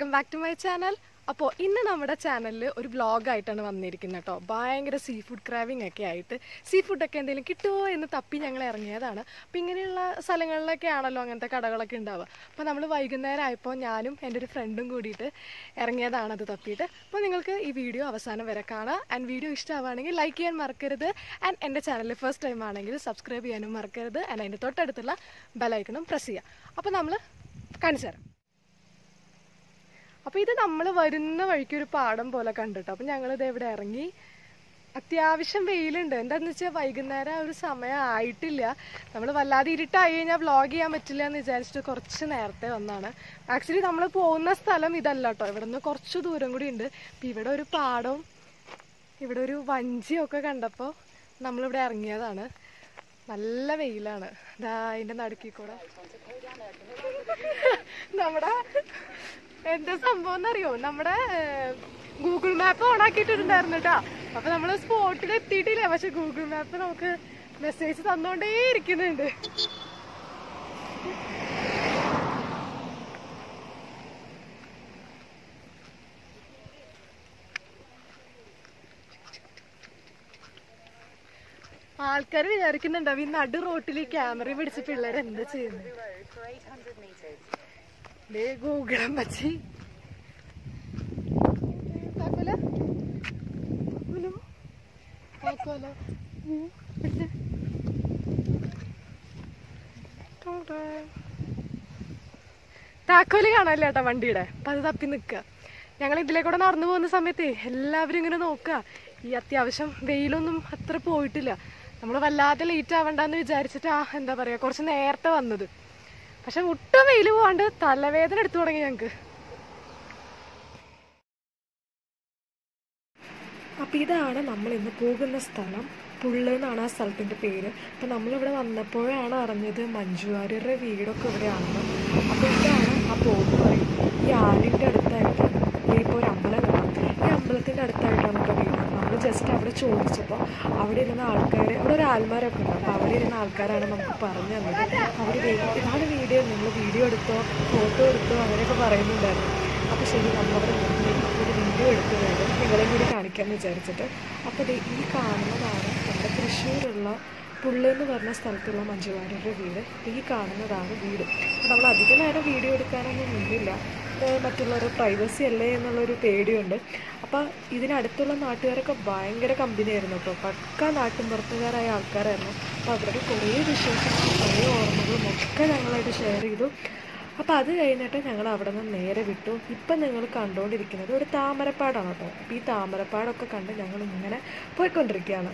Welcome back to my channel അപ്പോൾ ഇന്ന് നമ്മുടെ ചാനലിൽ ഒരു വ്ളോഗായിട്ടാണ് വന്നിരിക്കുന്നത് കേട്ടോ ഭയങ്കര സീ ഫുഡ് ക്രാവിംഗ് ഒക്കെ ആയിട്ട് സീ ഫുഡൊക്കെ എന്തെങ്കിലും കിട്ടുമോ എന്ന് തപ്പി ഞങ്ങൾ ഇറങ്ങിയതാണ് അപ്പോൾ ഇങ്ങനെയുള്ള സ്ഥലങ്ങളിലൊക്കെ ആണല്ലോ അങ്ങനത്തെ കടകളൊക്കെ ഉണ്ടാവുക അപ്പോൾ നമ്മൾ വൈകുന്നേരം ആയപ്പോൾ ഞാനും എൻ്റെ ഒരു ഫ്രണ്ടും കൂടിയിട്ട് ഇറങ്ങിയതാണ് അത് തപ്പിയിട്ട് അപ്പോൾ നിങ്ങൾക്ക് ഈ വീഡിയോ അവസാനം വരെ കാണാം ആൻഡ് വീഡിയോ ഇഷ്ടമാവുകയാണെങ്കിൽ ലൈക്ക് ചെയ്യാൻ മറക്കരുത് ആൻഡ് എൻ്റെ ചാനൽ ഫസ്റ്റ് ടൈം ആണെങ്കിൽ സബ്സ്ക്രൈബ് ചെയ്യാനും മറക്കരുത് ആൻഡ് അതിൻ്റെ തൊട്ടടുത്തുള്ള ബെലൈക്കണും പ്രസ് ചെയ്യുക അപ്പോൾ നമ്മൾ കാണിച്ചു തരാം അപ്പോൾ ഇത് നമ്മൾ വരുന്ന വഴിക്ക് ഒരു പാടം പോലെ കണ്ടിട്ടോ അപ്പം ഞങ്ങളിത് ഇവിടെ ഇറങ്ങി അത്യാവശ്യം വെയിലുണ്ട് എന്താണെന്ന് വെച്ചാൽ വൈകുന്നേരം ആ ഒരു സമയം ആയിട്ടില്ല നമ്മൾ വല്ലാതെ ഇരുട്ടായി കഴിഞ്ഞാൽ വ്ളോഗ് ചെയ്യാൻ പറ്റില്ല എന്ന് വിചാരിച്ചിട്ട് കുറച്ച് നേരത്തെ വന്നാണ് ആക്ച്വലി നമ്മൾ പോകുന്ന സ്ഥലം ഇതല്ല കേട്ടോ ഇവിടെ നിന്ന് കുറച്ച് ദൂരം കൂടി ഉണ്ട് അപ്പം ഇവിടെ ഒരു പാടവും ഇവിടെ ഒരു വഞ്ചിയൊക്കെ കണ്ടപ്പോൾ നമ്മളിവിടെ ഇറങ്ങിയതാണ് നല്ല വെയിലാണ് ഇതാ അതിൻ്റെ നടുക്കിൽ കൂടെ നമ്മുടെ എന്താ സംഭവം എന്നറിയോ നമ്മുടെ ഗൂഗിൾ മാപ്പ് ഓൺ ആക്കിയിട്ടുണ്ടായിരുന്നു കേട്ടോ അപ്പൊ നമ്മള് സ്പോട്ടിൽ എത്തിയിട്ടില്ല പക്ഷെ ഗൂഗിൾ മാപ്പ് നമുക്ക് മെസ്സേജ് തന്നോണ്ടേ ഇരിക്കുന്നുണ്ട് ആൾക്കാർ വിചാരിക്കുന്നുണ്ടാവും ഈ നടു റോട്ടിൽ ഈ ക്യാമറ പിടിച്ച് പിള്ളേർ എന്താ ചെയ്യുന്നത് ദേ ഗൂഗിളം പച്ചി താക്കോല ഉലു. താക്കോല ഉം. പിടിച്ച്. ടോടാ. താക്കോല് കാണാനില്ല കേട്ടോ വണ്ടിയുടെ അപ്പൊ അത് തപ്പി നിക്കുക ഞങ്ങൾ ഇതിലെ കൂടെ നടന്നു പോകുന്ന സമയത്ത് എല്ലാവരും ഇങ്ങനെ നോക്കുക ഈ അത്യാവശ്യം വെയിലൊന്നും അത്ര പോയിട്ടില്ല നമ്മൾ വല്ലാതെ ലേറ്റ് ആവണ്ടെന്ന് വിചാരിച്ചിട്ട് ആ എന്താ പറയാ കുറച്ച് നേരത്തെ വന്നത് പക്ഷെ ഒട്ടും വെയിൽ പോവാണ്ട് തലവേദന എടുത്തു തുടങ്ങി ഞങ്ങക്ക് അപ്പൊ ഇതാണ് നമ്മൾ ഇന്ന് പോകുന്ന സ്ഥലം പുള്ള് എന്നാണ് ആ സ്ഥലത്തിന്റെ പേര് അപ്പൊ നമ്മളിവിടെ വന്നപ്പോഴാണ് അറിഞ്ഞത് മഞ്ജു വാര്യരുടെ വീടൊക്കെ ഇവിടെയാണെന്ന് അപ്പൊ ഇതാണ് ആ പോകുന്ന വഴി ഈ ആലിന്റെ അടുത്തായിട്ടാണ് ഇപ്പോൾ ഒരു അമ്പലം കാണാം ഈ അമ്പലത്തിന്റെ അടുത്തായിട്ടാണ് ഇപ്പോൾ വീട് നമ്മൾ ജസ്റ്റ് അവിടെ ചോദിച്ചപ്പോൾ അവിടെ ഇരുന്ന ആൾക്കാർ അവിടെ ഒരു ആൽമാരൊക്കെ ഉണ്ട് അപ്പോൾ അവിടെ ഇരുന്ന ആൾക്കാരാണ് നമുക്ക് പറഞ്ഞു തന്നത് അവർ ഇതാണ് വീഡിയോ നിങ്ങൾ വീഡിയോ എടുത്തോ ഫോട്ടോ എടുത്തോ അങ്ങനെയൊക്കെ പറയുന്നുണ്ടായിരുന്നു അപ്പോൾ ശരി നമ്മളവിടെ മുന്നിലേക്ക് ഒരു വീഡിയോ എടുത്തു വേണം നിങ്ങളെയും കൂടി കാണിക്കാമെന്ന് വിചാരിച്ചിട്ട് അപ്പോൾ ദേ ഈ കാണുന്നതാണ് നമ്മുടെ തൃശ്ശൂരുള്ള പുള്ള് എന്ന് പറഞ്ഞ സ്ഥലത്തുള്ള മഞ്ജുവാര്യരുടെ വീട് ഈ കാണുന്നതാണ് വീട് അപ്പോൾ നമ്മൾ അധികം നേരം വീഡിയോ എടുക്കാനൊന്നും നിന്നില്ല ഇത് മറ്റുള്ളവരുടെ പ്രൈവസി അല്ലേ എന്നുള്ളൊരു പേടിയുണ്ട് അപ്പോൾ ഇതിനടുത്തുള്ള നാട്ടുകാരൊക്കെ ഭയങ്കര കമ്പനിയായിരുന്നു കേട്ടോ പക്ക നാട്ടിൻപുറത്തുകാരായ ആൾക്കാരായിരുന്നു അപ്പോൾ അവരുടെ കുറേ വിശേഷങ്ങളും കുറേ ഓർമ്മകളും ഒക്കെ ഞങ്ങളായിട്ട് ഷെയർ ചെയ്തു അപ്പോൾ അത് കഴിഞ്ഞിട്ട് ഞങ്ങൾ അവിടെ നിന്ന് നേരെ വിട്ടു ഇപ്പം നിങ്ങൾ കണ്ടുകൊണ്ടിരിക്കുന്നത് ഒരു താമരപ്പാടാണ് കേട്ടോ അപ്പോൾ ഈ താമരപ്പാടൊക്കെ കണ്ട് ഞങ്ങൾ ഇങ്ങനെ പോയിക്കൊണ്ടിരിക്കുകയാണ്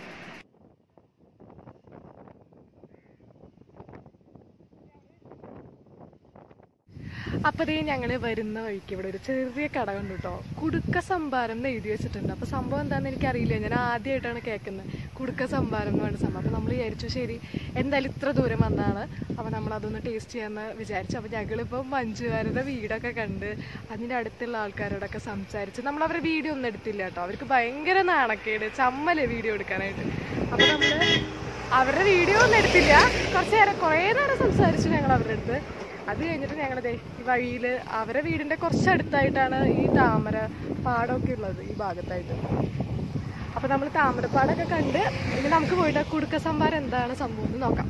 അപ്പോൾ ഇതേ ഞങ്ങൾ വരുന്ന വഴിക്ക് ഇവിടെ ഒരു ചെറിയ കട കണ്ടു കേട്ടോ കുടുക്ക സംഭാരം എന്ന് എഴുതി വെച്ചിട്ടുണ്ട് അപ്പോൾ സംഭവം എന്താണെന്ന് എനിക്കറിയില്ല ഞാൻ ആദ്യമായിട്ടാണ് കേൾക്കുന്നത് കുടുക്ക സംഭാരം എന്ന് പറഞ്ഞ സംഭവം അപ്പോൾ നമ്മൾ വിചാരിച്ചു ശരി എന്തായാലും ഇത്ര ദൂരം വന്നാണ് അപ്പോൾ നമ്മൾ അതൊന്ന് ടേസ്റ്റ് ചെയ്യാമെന്ന് വിചാരിച്ചു അപ്പോൾ ഞങ്ങളിപ്പോൾ മഞ്ജുവാരുടെ വീടൊക്കെ കണ്ട് അതിൻ്റെ അടുത്തുള്ള ആൾക്കാരോടൊക്കെ സംസാരിച്ച് നമ്മൾ അവരുടെ വീഡിയോ ഒന്നും എടുത്തില്ല കേട്ടോ അവർക്ക് ഭയങ്കര നാണക്കേട് ചമ്മല് വീഡിയോ എടുക്കാനായിട്ട് അപ്പോൾ നമ്മൾ അവരുടെ വീഡിയോ ഒന്നും എടുത്തില്ല കുറച്ച് നേരം കുറേ നേരം സംസാരിച്ചു ഞങ്ങൾ അവരുടെ അടുത്ത് അത് കഴിഞ്ഞിട്ട് ഞങ്ങളതേ ഈ വഴിയിൽ അവരെ വീടിന്റെ കുറച്ചടുത്തായിട്ടാണ് ഈ താമര പാടമൊക്കെ ഉള്ളത് ഈ ഭാഗത്തായിട്ട് അപ്പൊ നമ്മൾ താമരപ്പാടൊക്കെ കണ്ട് ഇനി നമുക്ക് പോയിട്ട് ആ കുടുക്ക സംഭാരം എന്താണ് സംഭവം എന്ന് നോക്കാം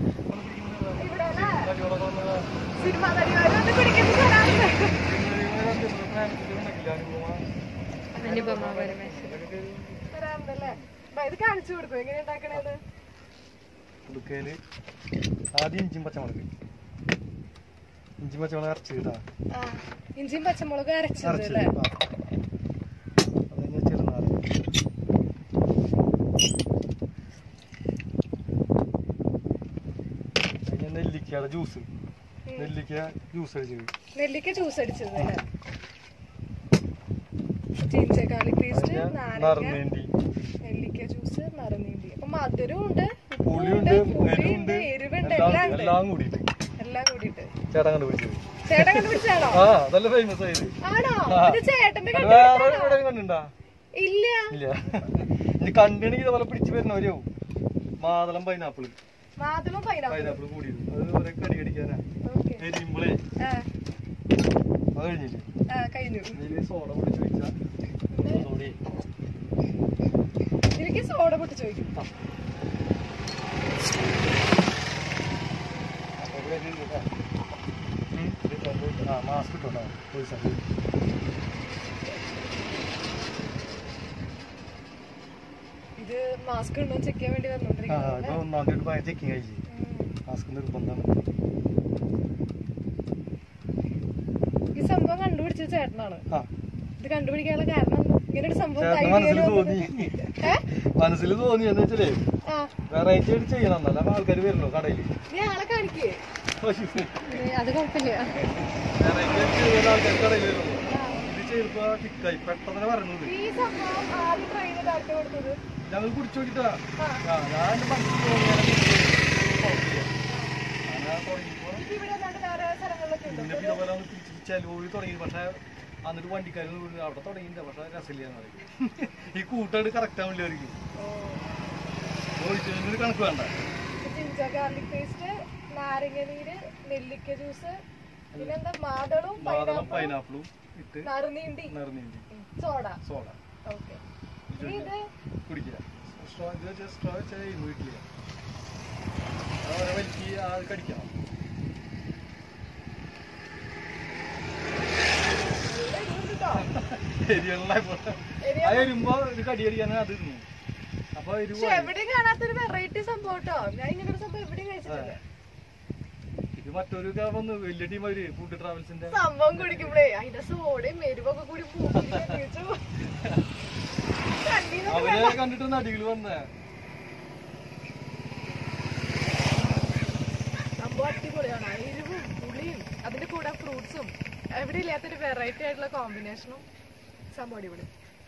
സിനിമാ നടിമാര് വന്ന് കുടിക്കുന്ന സ്ഥലമാണ്. വരാറുണ്ടല്ലേ? അപ്പൊ ഇത് കാണിച്ചു കൊടുക്കും എങ്ങനെ ഉണ്ടാക്കണേന്ന് ഉടുക്കയില് ആദ്യം ഇഞ്ചിയും പച്ചമുളക് ഇഞ്ചി പച്ചമുളക് അരച്ചിട്ടാ ആ, ഇഞ്ചിയും പച്ചമുളക് അരച്ചത് അരച്ചത് അല്ലേ അത് കഴിഞ്ഞ് ചെറുനാറ് കഴിഞ്ഞ നെല്ലിക്കയുടെ ജ്യൂസ് നെല്ലിക്ക ജ്യൂസ് അടിച്ചത് നെല്ലിക്ക ജ്യൂസ് അടിച്ചത് അല്ലേ ചീഞ്ചക്കാളി പേസ്റ്റ് കഴിഞ്ഞ നാരങ്ങ നറുനേണ്ടി നെല്ലിക്ക ജ്യൂസ് നറുനീണ്ടി അപ്പൊ മധുരം ഉണ്ട് പുളിയുണ്ട് പുളിയുണ്ട് എരിവുണ്ട് എരിവുണ്ട് എല്ലാം എല്ലാം ഉണ്ട് എല്ലാം കൂടിയിട്ട് എല്ലാം കൂടിയിട്ട് ചേട്ടൻ കണ്ടുപിടിച്ചത് ചേട്ടൻ കണ്ടുപിടിച്ചാണോ ആ അതല്ല ഫേമസ് ആയത് ആണോ ആ. ഇത് ചേട്ടന്റെ അത് വേറെ കണ്ടുപിടിച്ചാണോ? എവിടെയും കണ്ടുണ്ടാ ഇല്ല ഇല്ല ഇനി കണ്ടിണെങ്കിൽ ഇതുപോലെ പിടിച്ചു വരുന്നവരെയാവും മാതളം പൈനാപ്പിൾ മാതളം പൈനാപ്പിൾ പൈനാപ്പിൾ കൂടിയത് അത് കുറെ കടി കടിക്കാനാ ഓക്കെ എരിയുമ്പളേ ആ അത് അത് കഴിഞ്ഞില്ലേ ആ കഴിഞ്ഞു ഇതില് സോഡ പൊടിച്ച് വെച്ചാ സോഡി എനിക്ക് സോഡ പൊട്ടി ചോദിക്കും ആ മാസ്ക് ഇട്ടോ പോയി സാർ ഇത് മാസ്ക് ഉണ്ടോ ചെക്ക് ചെയ്യാൻ വേണ്ടി ആ വന്നോണ്ടിരിക്കുന്നത് ഇപ്പൊ ഒന്നാം തീയതി ഭയങ്കര ചെക്കിങ് കഴിച്ചു മാസ്ക് നിർബന്ധമാണ് ഈ സംഭവം കണ്ടുപിടിച്ചത് ചേട്ടനാണ് ആ ഇത് കണ്ടുപിടിക്കാനുള്ള കാരണം എന്താ? ഇങ്ങനെ ഒരു സംഭവം ചേട്ടന് idea മനസ്സിൽ ല് തോന്നി വന്നത്? ഏ? മനസ്സിൽ തോന്നി എന്ന് വെച്ചാലേ ആ വെറൈറ്റി ആയിട്ട് ചെയ്യണം എന്നല്ല ആൾക്കാർ വരുമല്ലോ കടയിൽ നീ ആളെ കാണിക്കേ അത് കുഴപ്പമില്ല വെറൈറ്റി ആയിട്ട് ചെയ്യുന്ന ആൾക്കാർ കടയിൽ വരുമല്ലോ ഇത് ചെയ്തപ്പോ ടിക്കായി പെട്ടെന്ന് പറഞ്ഞത് ഈ സംഭവം ആദ്യം ട്രൈ ചെയ്ത് ആർക്ക് കൊടുത്തത് ഞങ്ങൾ കുടിച്ചു നോക്കിട്ടാ ആ. ആ ഞാൻ എന്റെ മനസ്സിൽ തോന്നി ഞാൻ കുടിച്ചു. ഞാൻ തുടങ്ങിയപ്പോ ഇത് ഇവിടെ അല്ലാണ്ട് വേറെ സ്ഥലങ്ങളിലൊക്കെ ഉണ്ടോ പിന്നെ ഇതേപോലെ ഒന്ന് പിടിച്ച് ചെലവ് തുടങ്ങി പക്ഷെ എന്നിട്ട് വണ്ടിക്കാരും അവിടെ തുടങ്ങിയില്ല പക്ഷെ രസമില്ല എന്ന് പറയും ഈ കൂട്ടായിട്ട് കറക്റ്റ് ആവില്ല അവർക്ക് ഒഴിച്ചതിന് കണക്ക് വേണ്ട ജിഞ്ചർ ഗാർലിക് പേസ്റ്റ് നാരങ്ങ നീര് നെല്ലിക്ക ജ്യൂസ് പിന്നെന്താ മാതളും ബാദളം പൈനാപ്പിളും പൈനാപ്പിളും ഇട്ട് നറുനീണ്ടി നിറഞ്ഞിട്ട് സോഡ സോഡ ഓക്കെ ഇത് കുടിക്കുക സ്ട്രോ ഇത് വെച്ചാൽ സ്ട്രോ വെച്ചാൽ വീട്ടിലില്ല അത് വലിക്ക് അത് കടിക്കണം എരിയുള്ള ആ എരുമ്പോ ഒരു കടി കടിക്കാൻ അത് ഇരുന്നു അപ്പൊ എരിവ് പക്ഷെ എവിടെയും കാണാത്തൊരു വെറൈറ്റി സംഭവം കേട്ടോ ഞാൻ ഇങ്ങനെ ഒരു സംഭവം എവിടെയും കഴിച്ചിട്ടില്ല ഇത് മറ്റൊരു ക- വന്ന് വലിയ ടീം അവര് ഫുഡ് ട്രാവൽസിന്റെ സംഭവം കുടിക്കുമ്പോഴേ അതിന്റെ സോഡയും എരിവൊക്കെ കൂടി അവരെ കണ്ടിട്ട് നടികൾ വന്നേ സംഭവം അടിപൊളിയാണ് എരിവും പുളിയും അതിന്റെ കൂടെ ഫ്രൂട്ട്സും എവിടെ ഇല്ലാത്തൊരു വെറൈറ്റി ആയിട്ടുള്ള കോമ്പിനേഷനും സംഭവം അടിപൊളി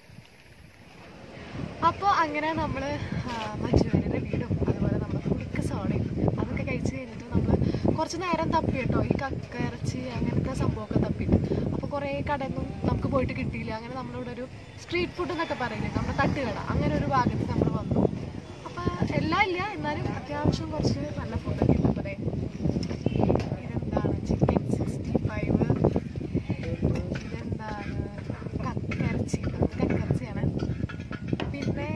അപ്പോൾ അങ്ങനെ നമ്മൾ മഞ്ജുവാരിയുടെ വീടും അതുപോലെ നമ്മുടെ പുളിക്ക സോഡയും അതൊക്കെ കഴിച്ച് കഴിഞ്ഞിട്ട് നമ്മൾ കുറച്ച് നേരം തപ്പി കേട്ടോ ഈ കക്ക ഇറച്ചി അങ്ങനത്തെ സംഭവമൊക്കെ തപ്പിയിട്ട് അപ്പോൾ കുറേ കടയൊന്നും നമുക്ക് പോയിട്ട് കിട്ടിയില്ല അങ്ങനെ നമ്മളിവിടെ ഒരു സ്ട്രീറ്റ് ഫുഡ് എന്നൊക്കെ പറയില്ലേ നമ്മുടെ തട്ടുകട അങ്ങനെ ഒരു ഭാഗത്ത് നമ്മൾ വന്നു അപ്പോൾ എല്ലാം ഇല്ല എന്നാലും അത്യാവശ്യം കുറച്ച് നല്ല ഫുഡൊക്കെ ഉണ്ട് അപ്പോൾ ദേ ഇതെന്താണ് ചിക്കൻ സിക്സ്റ്റി ഫൈവ് ഇതെന്താണ് കക്കിറച്ചി കക്കിറച്ചിയാണ് പിന്നെ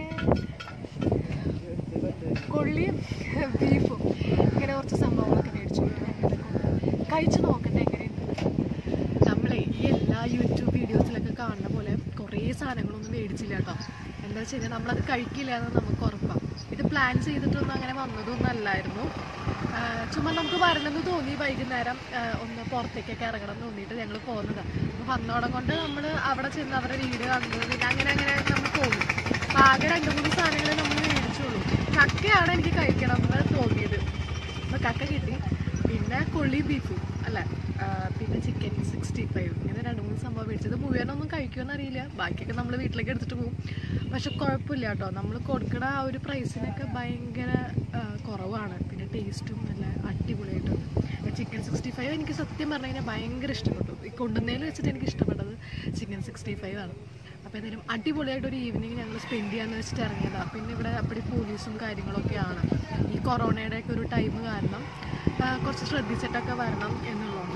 കൊള്ളിയും ബീഫും ഇങ്ങനെ കുറച്ച് സംഭവങ്ങളൊക്കെ മേടിച്ചു കഴിച്ചു നോക്കട്ടെ എങ്ങനെയുണ്ട് നമ്മളെ ഈ എല്ലാ യൂട്യൂബ് വീഡിയോസിലൊക്കെ കാണുന്ന പോലെ കുറേ സാധനങ്ങളൊന്നും മേടിച്ചില്ല കേട്ടോ എന്താ വെച്ച് കഴിഞ്ഞാൽ നമ്മളത് കഴിക്കില്ല എന്ന് നമുക്ക് ഉറപ്പാണ് ഇത് പ്ലാൻ ചെയ്തിട്ടൊന്നും അങ്ങനെ വന്നതൊന്നും അല്ലായിരുന്നു ആഹ് ചുമ്മാ നമുക്ക് വരണമെന്ന് തോന്നി വൈകുന്നേരം ആഹ് ഒന്ന് പുറത്തേക്കൊക്കെ ഇറങ്ങണം എന്ന് തോന്നിയിട്ട് ഞങ്ങൾ പോകുന്നതാണ് അപ്പോൾ വന്നോടം കൊണ്ട് നമ്മൾ അവിടെ ചെന്ന് അവരുടെ വീട് കണ്ടു പിന്നെ അങ്ങനെ അങ്ങനെ നമ്മൾ പോകും അപ്പോൾ ആകെ രണ്ട് മൂന്ന് സാധനങ്ങൾ നമ്മൾ മേടിച്ചുള്ളൂ കക്കയാണ് എനിക്ക് കഴിക്കണം എന്ന് തോന്നിയത് അപ്പോൾ കക്ക കിട്ടി പിന്നെ കൊള്ളി ബീഫും അല്ല ആ, പിന്നെ ചിക്കൻ സിക്സ്റ്റി ഫൈവ് ഇങ്ങനെ രണ്ട് മൂന്ന് സംഭവം മേടിച്ചത് മുഴുവനൊന്നും കഴിക്കുമെന്ന് അറിയില്ല ബാക്കിയൊക്കെ നമ്മൾ വീട്ടിലേക്ക് എടുത്തിട്ട് പോകും പക്ഷെ കുഴപ്പമില്ല കേട്ടോ നമ്മൾ കൊടുക്കുന്ന ആ ഒരു പ്രൈസിനൊക്കെ ഭയങ്കര ആ, കുറവാണ് പിന്നെ ടേസ്റ്റും നല്ല അടിപൊളിയായിട്ടുണ്ട് ചിക്കൻ സിക്സ്റ്റി ഫൈവ് എനിക്ക് സത്യം പറഞ്ഞു കഴിഞ്ഞാൽ ഭയങ്കര ഇഷ്ടപ്പെട്ടു ഈ കൊണ്ടുവന്നതിൽ വെച്ചിട്ട് എനിക്ക് ഇഷ്ടപ്പെട്ടത് ചിക്കൻ സിക്സ്റ്റി ഫൈവ് ആണ് അപ്പോൾ എന്തായാലും അടിപൊളിയായിട്ട് ഒരു ഈവനിങ് ഞങ്ങൾ സ്പെൻഡ് ചെയ്യാന്ന് വെച്ചിട്ട് ഇറങ്ങിയതാണ് പിന്നെ ഇവിടെ അപ്പടി പോലീസും കാര്യങ്ങളൊക്കെയാണ് ഈ കൊറോണയുടെ ഒക്കെ ഒരു ടൈം കാരണം ആ, കുറച്ച് ശ്രദ്ധിച്ചിട്ടൊക്കെ വരണം എന്നുള്ളതുകൊണ്ട്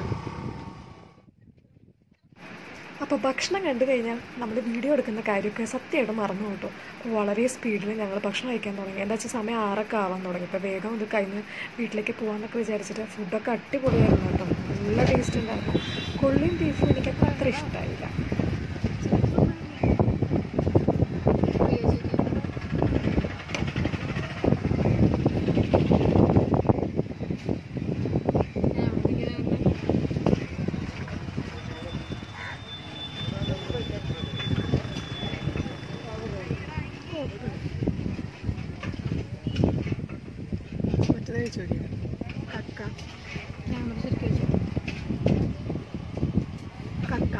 അപ്പോൾ ഭക്ഷണം കണ്ടു കഴിഞ്ഞാൽ നമ്മൾ വീഡിയോ എടുക്കുന്ന കാര്യമൊക്കെ സത്യമായിട്ട് മറന്നു കേട്ടോ വളരെ സ്പീഡിൽ ഞങ്ങൾ ഭക്ഷണം കഴിക്കാൻ തുടങ്ങി എന്താ വെച്ചാൽ സമയം ആറൊക്കെ ആവാൻ തുടങ്ങി ഇപ്പോൾ വേഗം ഇത് കഴിഞ്ഞ് വീട്ടിലേക്ക് പോകാമെന്നൊക്കെ വിചാരിച്ചിട്ട് ഫുഡൊക്കെ അടിപൊളിയായിരുന്നു കേട്ടോ നല്ല ടേസ്റ്റ് ഉണ്ടായിരുന്നു കൊള്ളിയും ബീഫും എനിക്ക് അത്ര ഇഷ്ടമായില്ല മറ്റേത് കഴിച്ചു കക്ക ഞാൻ ശരിക്കും കഴിച്ചു കക്ക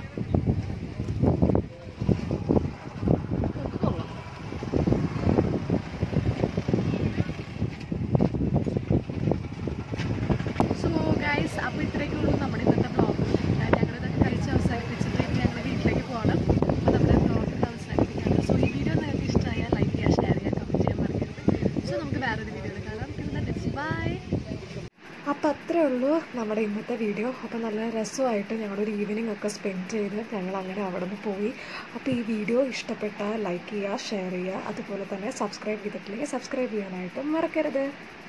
കക്ക കൊള്ളാം സോ ഗൈസ് അപ്പോൾ ഇത്രയൊക്കെ ഉള്ളൂ നമ്മുടെ ഇന്നത്തെ ബ്ലോഗ് ഞങ്ങളിതൊക്കെ കഴിച്ച് അവസാനിപ്പിച്ചിട്ട് ഇനി ഞങ്ങൾ വീട്ടിലേക്ക് പോകണം അപ്പോൾ നമ്മുടെ ബ്ലോഗ് അവസാനിപ്പിക്കുകയാണ് സോ ഈ വീഡിയോ നിങ്ങൾക്ക് ഇഷ്ടമായാൽ ലൈക്ക് ചെയ്യുക ഷെയർ ചെയ്യുക കമൻറ്റ് ചെയ്യാൻ മറക്കരുത് സോ നമുക്ക് വേറൊരു വീഡിയോയിൽ കാണാം ബൈ അപ്പോൾ അത്രേ ഉള്ളൂ നമ്മുടെ ഇന്നത്തെ വീഡിയോ അപ്പോൾ നല്ല രസമായിട്ട് ഞങ്ങളൊരു ഈവനിങ് ഒക്കെ സ്പെൻഡ് ചെയ്ത് ഞങ്ങൾ അങ്ങനെ അവിടെ നിന്ന് പോയി അപ്പോൾ ഈ വീഡിയോ ഇഷ്ടപ്പെട്ടാൽ ലൈക്ക് ചെയ്യുക ഷെയർ ചെയ്യുക അതുപോലെ തന്നെ സബ്സ്ക്രൈബ് ചെയ്തിട്ടില്ലെങ്കിൽ സബ്സ്ക്രൈബ് ചെയ്യാനായിട്ടും മറക്കരുത്